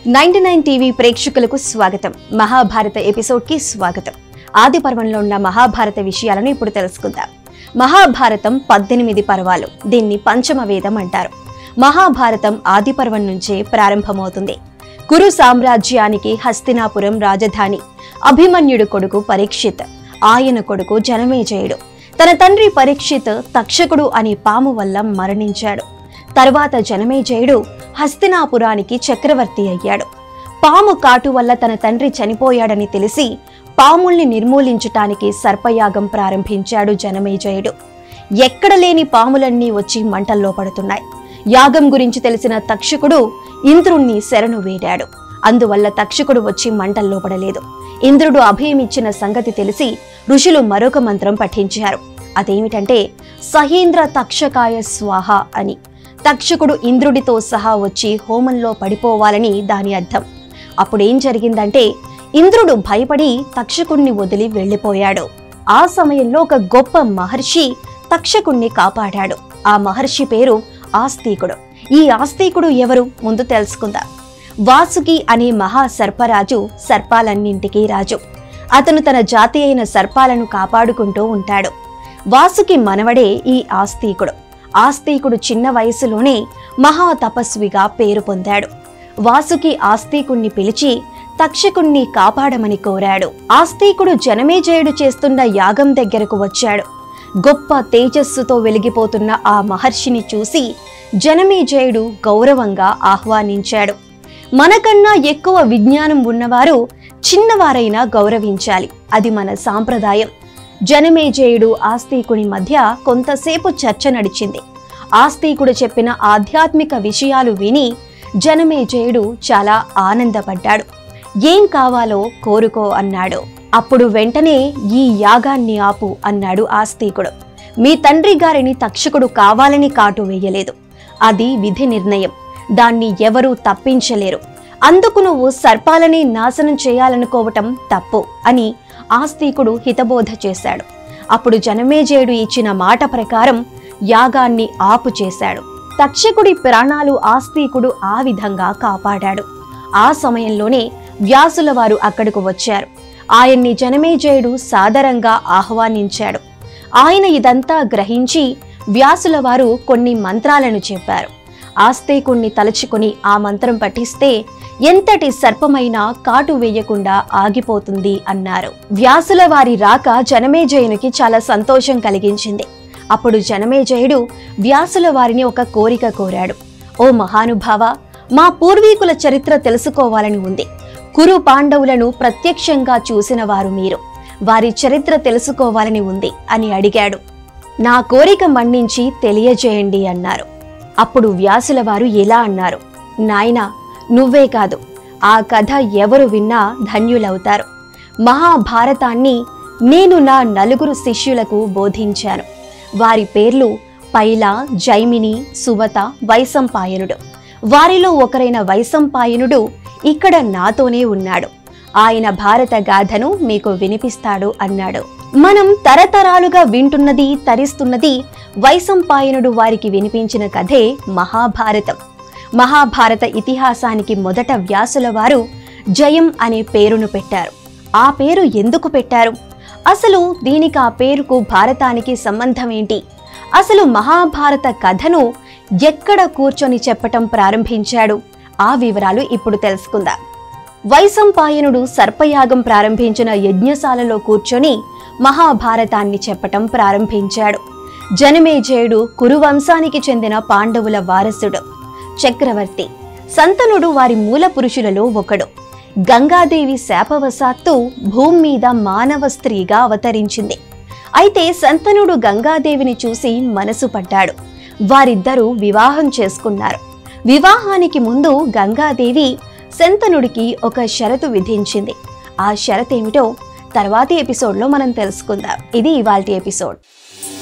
ninety nine TV ప్రేక్షకులకు స్వాగతం మహాభారత ఎపిసోడ్కి స్వాగతం ఆది పర్వంలో ఉన్న మహాభారత విషయాలను ఇప్పుడు తెలుసుకుందాం మహాభారతం పద్దెనిమిది పర్వాలు దీన్ని పంచమ వేదం అంటారు మహాభారతం ఆది పర్వం నుంచే ప్రారంభమవుతుంది కురు సామ్రాజ్యానికి హస్తినాపురం రాజధాని అభిమన్యుడు కొడుకు పరీక్షిత్ ఆయన కొడుకు జనమేజయుడు తన తండ్రి పరీక్షిత్ తక్షకుడు అనే పాము వల్ల మరణించాడు తర్వాత జనమేజయుడు హస్తినాపురానికి చక్రవర్తి అయ్యాడు పాము కాటు వల్ల తన తండ్రి చనిపోయాడని తెలిసి పాముల్ని నిర్మూలించటానికి సర్పయాగం ప్రారంభించాడు జనమేజయుడు ఎక్కడ లేని పాములన్నీ వచ్చి మంటల్లో పడుతున్నాయి యాగం గురించి తెలిసిన తక్షకుడు ఇంద్రుణ్ణి శరణు వేడాడు అందువల్ల తక్షకుడు వచ్చి మంటల్లో పడలేదు ఇంద్రుడు అభయమిచ్చిన సంగతి తెలిసి ఋషులు మరొక మంత్రం పఠించారు అదేమిటంటే సహీంద్ర తక్షకాయ స్వాహ అని తక్షకుడు ఇంద్రుడితో సహా వచ్చి హోమంలో పడిపోవాలని దాని అర్థం అప్పుడేం జరిగిందంటే ఇంద్రుడు భయపడి తక్షకుణ్ణి వదిలి వెళ్ళిపోయాడు ఆ సమయంలో ఒక గొప్ప మహర్షి తక్షకుణ్ణి కాపాడాడు ఆ మహర్షి పేరు ఆస్తికుడు ఈ ఆస్తికుడు ఎవరు ముందు తెలుసుకుందాం వాసుకి అనే మహా సర్పరాజు సర్పాలన్నింటికీ రాజు అతను తన జాతి అయిన సర్పాలను కాపాడుకుంటూ ఉంటాడు వాసుకి మనవడే ఈ ఆస్తికుడు ఆస్తికుడు చిన్న వయసులోనే మహా తపస్విగా పేరు పొందాడు వాసుకి ఆస్తికుణ్ణి పిలిచి తక్షకుణ్ణి కాపాడమని కోరాడు ఆస్తికుడు జనమేజయుడు చేస్తున్న యాగం దగ్గరకు వచ్చాడు గొప్ప తేజస్సుతో వెలిగిపోతున్న ఆ మహర్షిని చూసి జనమేజయుడు గౌరవంగా ఆహ్వానించాడు మనకన్నా ఎక్కువ విజ్ఞానం ఉన్నవారు చిన్నవారైనా గౌరవించాలి అది మన సాంప్రదాయం జనమేజయుడు ఆస్తికుని మధ్య కొంతసేపు చర్చ నడిచింది ఆస్తికుడు చెప్పిన ఆధ్యాత్మిక విషయాలు విని జనమేజయుడు చాలా ఆనందపడ్డాడు ఏం కావాలో కోరుకో అన్నాడు అప్పుడు వెంటనే ఈ యాగాన్ని ఆపు అన్నాడు ఆస్తికుడు మీ తండ్రి గారిని తక్షకుడు కావాలని కాటు వేయలేదు అది విధి నిర్ణయం దాన్ని ఎవరూ తప్పించలేరు అందుకు నువ్వు సర్పాలని నాశనం చేయాలనుకోవటం తప్పు అని ఆస్తికుడు హితబోధ చేశాడు అప్పుడు జనమేజయుడు ఇచ్చిన మాట ప్రకారం యాగాన్ని ఆపు చేశాడు తక్షకుడి ప్రాణాలు ఆస్తికుడు ఆ విధంగా కాపాడాడు ఆ సమయంలోనే వ్యాసుల వారు అక్కడకు వచ్చారు ఆయన్ని జనమేజయుడు సాదరంగా ఆహ్వానించాడు ఆయన ఇదంతా గ్రహించి వ్యాసుల వారు కొన్ని మంత్రాలను చెప్పారు ఆస్తికుణ్ణి తలుచుకుని ఆ మంత్రం పఠిస్తే ఎంతటి సర్పమైనా కాటు వేయకుండా ఆగిపోతుంది అన్నారు వ్యాసుల వారి రాక జనమేజయునికి చాలా సంతోషం కలిగించింది అప్పుడు జనమేజయుడు వ్యాసుల వారిని ఒక కోరిక కోరాడు ఓ మహానుభావ మా పూర్వీకుల చరిత్ర తెలుసుకోవాలని ఉంది కురు పాండవులను ప్రత్యక్షంగా చూసిన వారు మీరు వారి చరిత్ర తెలుసుకోవాలని ఉంది అని అడిగాడు నా కోరిక మన్నించి తెలియజేయండి అన్నారు అప్పుడు వ్యాసుల వారు ఇలా అన్నారు నాయనా నువ్వే కాదు ఆ కథ ఎవరు విన్నా ధన్యులవుతారు మహాభారతాన్ని నేను నా నలుగురు శిష్యులకు బోధించాను వారి పేర్లు పైల జైమిని సువత వైసంపాయనుడు వారిలో ఒకరైన వైసంపాయనుడు ఇక్కడ నాతోనే ఉన్నాడు ఆయన భారత గాథను మీకు వినిపిస్తాడు అన్నాడు మనం తరతరాలుగా వింటున్నది తరిస్తున్నది వైసంపాయనుడు వారికి వినిపించిన కథే మహాభారతం మహాభారత ఇతిహాసానికి మొదట వ్యాసుల వారు జయం అనే పేరును పెట్టారు ఆ పేరు ఎందుకు పెట్టారు అసలు దీనికి ఆ పేరుకు భారతానికి సంబంధం ఏంటి అసలు మహాభారత కథను ఎక్కడ కూర్చొని చెప్పటం ప్రారంభించాడు ఆ వివరాలు ఇప్పుడు తెలుసుకుందాం వైసంపాయనుడు సర్పయాగం ప్రారంభించిన యజ్ఞశాలలో కూర్చొని మహాభారతాన్ని చెప్పటం ప్రారంభించాడు జనమేజయుడు కురువంశానికి చెందిన పాండవుల వారసుడు చక్రవర్తి సంతనుడు వారి మూల పురుషులలో ఒకడు గంగాదేవి శాపవశాత్తు భూమి మీద మానవ స్త్రీగా అవతరించింది అయితే సంతనుడు గంగాదేవిని చూసి మనసు పడ్డాడు వారిద్దరూ వివాహం చేసుకున్నారు వివాహానికి ముందు గంగాదేవి శంతనుడికి ఒక షరతు విధించింది ఆ షరతేమిటో తర్వాతి ఎపిసోడ్లో మనం తెలుసుకుందాం ఇది ఇవాల్టి ఎపిసోడ్